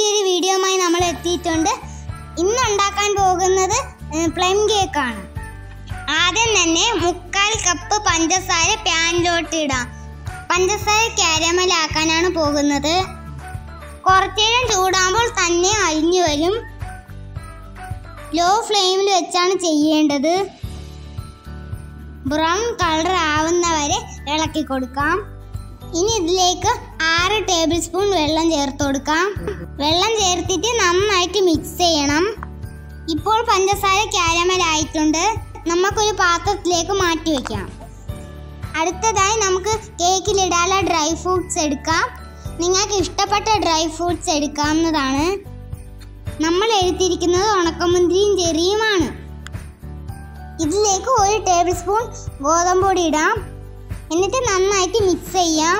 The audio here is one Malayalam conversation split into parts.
പുതിയൊരു വീഡിയോയുമായി നമ്മൾ എത്തിയിട്ടുണ്ട് ഇന്ന് ഉണ്ടാക്കാൻ പോകുന്നത് പ്ലം കേക്കാണ് ആദ്യം തന്നെ മുക്കാൽ കപ്പ് പഞ്ചസാര പാനിലോട്ട് ഇടാം പഞ്ചസാര കാരമൽ ആക്കാനാണ് പോകുന്നത് കുറച്ചേരം ചൂടാകുമ്പോൾ തന്നെ അരിഞ്ഞു വരും ലോ ഫ്ലെയിമിൽ വെച്ചാണ് ചെയ്യേണ്ടത് ബ്രൗൺ കളർ ആവുന്നവരെ ഇളക്കി കൊടുക്കാം ഇനി ഇതിലേക്ക് ആറ് ടേബിൾ സ്പൂൺ വെള്ളം ചേർത്ത് കൊടുക്കാം വെള്ളം ചേർത്തിട്ട് നന്നായിട്ട് മിക്സ് ചെയ്യണം ഇപ്പോൾ പഞ്ചസാര കാരമൽ ആയിട്ടുണ്ട് നമുക്കൊരു പാത്രത്തിലേക്ക് മാറ്റി വെക്കാം അടുത്തതായി നമുക്ക് കേക്കിലിടാനുള്ള ഡ്രൈ ഫ്രൂട്ട്സ് എടുക്കാം നിങ്ങൾക്ക് ഇഷ്ടപ്പെട്ട ഡ്രൈ ഫ്രൂട്ട്സ് എടുക്കാവുന്നതാണ് നമ്മൾ എടുത്തിരിക്കുന്നത് ഉണക്കമുന്തിരിയും ചെറിയുമാണ് ഇതിലേക്ക് ഒരു ടേബിൾ സ്പൂൺ ഗോതമ്പ് പൊടി ഇടാം എന്നിട്ട് നന്നായിട്ട് മിക്സ് ചെയ്യാം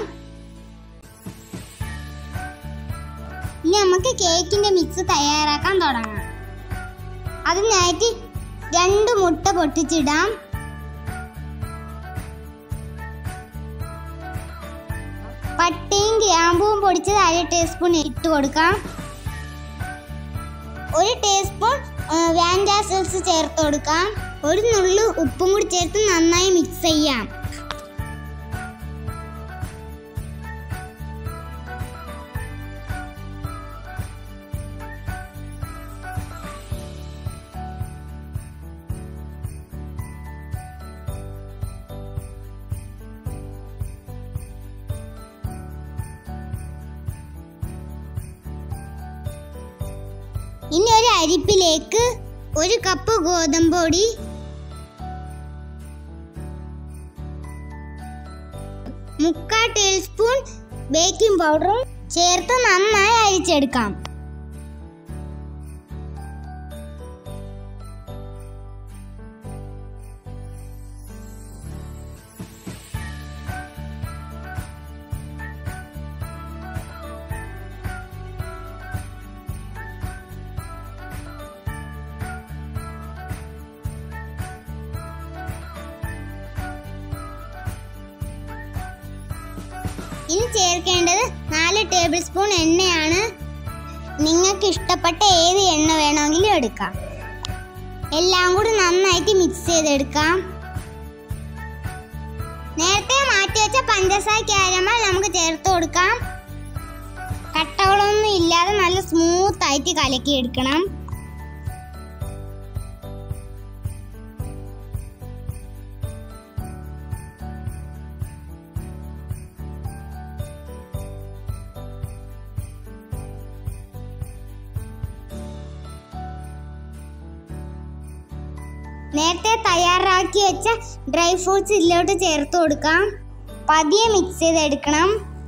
ഇനി നമുക്ക് കേക്കിന്റെ മിക്സ് തയ്യാറാക്കാൻ തുടങ്ങാം അതിനായിട്ട് രണ്ട് മുട്ട പൊട്ടിച്ചിടാം പട്ടയും ഗ്രാമ്പുവും പൊടിച്ചത് അര ടീസ്പൂൺ ഇട്ട് കൊടുക്കാം ഒരു ടീസ്പൂൺ വാൻഡാ സോസ് ചേർത്ത് കൊടുക്കാം ഒരു നുള്ളു ഉപ്പും കൂടി ചേർത്ത് നന്നായി മിക്സ് ചെയ്യാം ഇനി ഒരു അരിപ്പിലേക്ക് ഒരു കപ്പ് ഗോതമ്പ് പൊടി മുക്കാൽ ടീസ്പൂൺ ബേക്കിംഗ് പൗഡറും ചേർത്ത് നന്നായി അരിച്ചെടുക്കാം ഇനി ചേർക്കേണ്ടത് നാല് ടേബിൾ സ്പൂൺ എണ്ണയാണ് നിങ്ങൾക്ക് ഇഷ്ടപ്പെട്ട ഏത് എണ്ണ വേണമെങ്കിലും എടുക്കാം എല്ലാം കൂടി നന്നായിട്ട് മിക്സ് ചെയ്തെടുക്കാം നേരത്തെ മാറ്റി വെച്ച പഞ്ചസാര കാരമൽ നമുക്ക് ചേർത്ത് കൊടുക്കാം കട്ടകളൊന്നും ഇല്ലാതെ നല്ല സ്മൂത്ത് ആയിട്ട് കലക്കി എടുക്കണം നേരത്തെ തയ്യാറാക്കി വെച്ച ഡ്രൈ ഫ്രൂട്ട്സ് ഇതിലോട്ട് ചേർത്ത് കൊടുക്കാം പതിയെ മിക്സ് ചെയ്തെടുക്കണം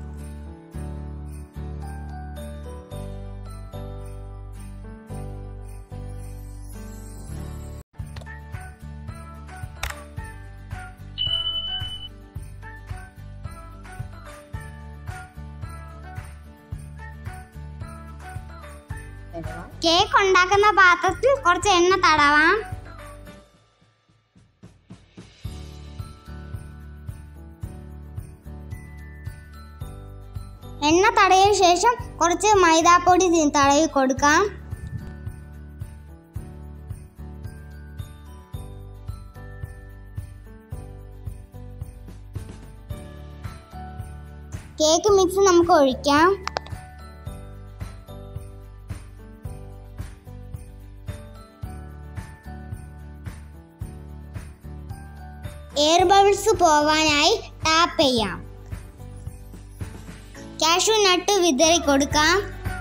കേക്ക് ഉണ്ടാക്കുന്ന പാത്രത്തിൽ കുറച്ച് എണ്ണ തടവാം എണ്ണ തടയിയ ശേഷം കുറച്ച് മൈദാപ്പൊടി തി- തടവി കൊടുക്കാം കേക്ക് മിക്സ് നമുക്ക് ഒഴിക്കാം എയർ ബബിൾസ് പോവാനായി ടാപ്പ് ചെയ്യാം കാഷ്യൂ നട്ട് വിതറി കൊടുക്കാം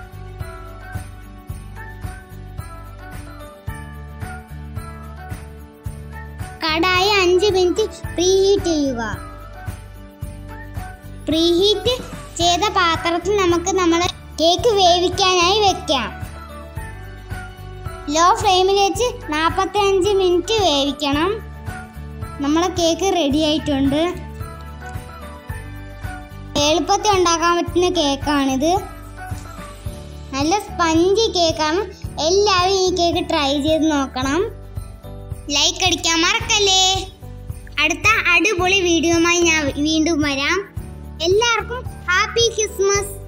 കടായി അഞ്ച് മിനിറ്റ് പ്രീഹീറ്റ് ചെയ്യുക പ്രീഹീറ്റ് ചെയ്ത പാത്രത്തിൽ നമുക്ക് നമ്മൾ കേക്ക് വേവിക്കാനായി വെക്കാം ലോ ഫ്ലെയിമിൽ വെച്ച് നാൽപ്പത്തി അഞ്ച് മിനിറ്റ് വേവിക്കണം നമ്മളെ കേക്ക് റെഡി ആയിട്ടുണ്ട് എളുപ്പത്തിൽ ഉണ്ടാക്കാൻ പറ്റുന്ന കേക്കാണിത് നല്ല സ്പഞ്ചി കേക്കാണ് എല്ലാവരും ഈ കേക്ക് ട്രൈ ചെയ്ത് നോക്കണം ലൈക്ക് അടിക്കാൻ മറക്കല്ലേ അടുത്ത അടിപൊളി വീഡിയോയുമായി ഞാൻ വീണ്ടും വരാം എല്ലാവർക്കും ഹാപ്പി ക്രിസ്മസ്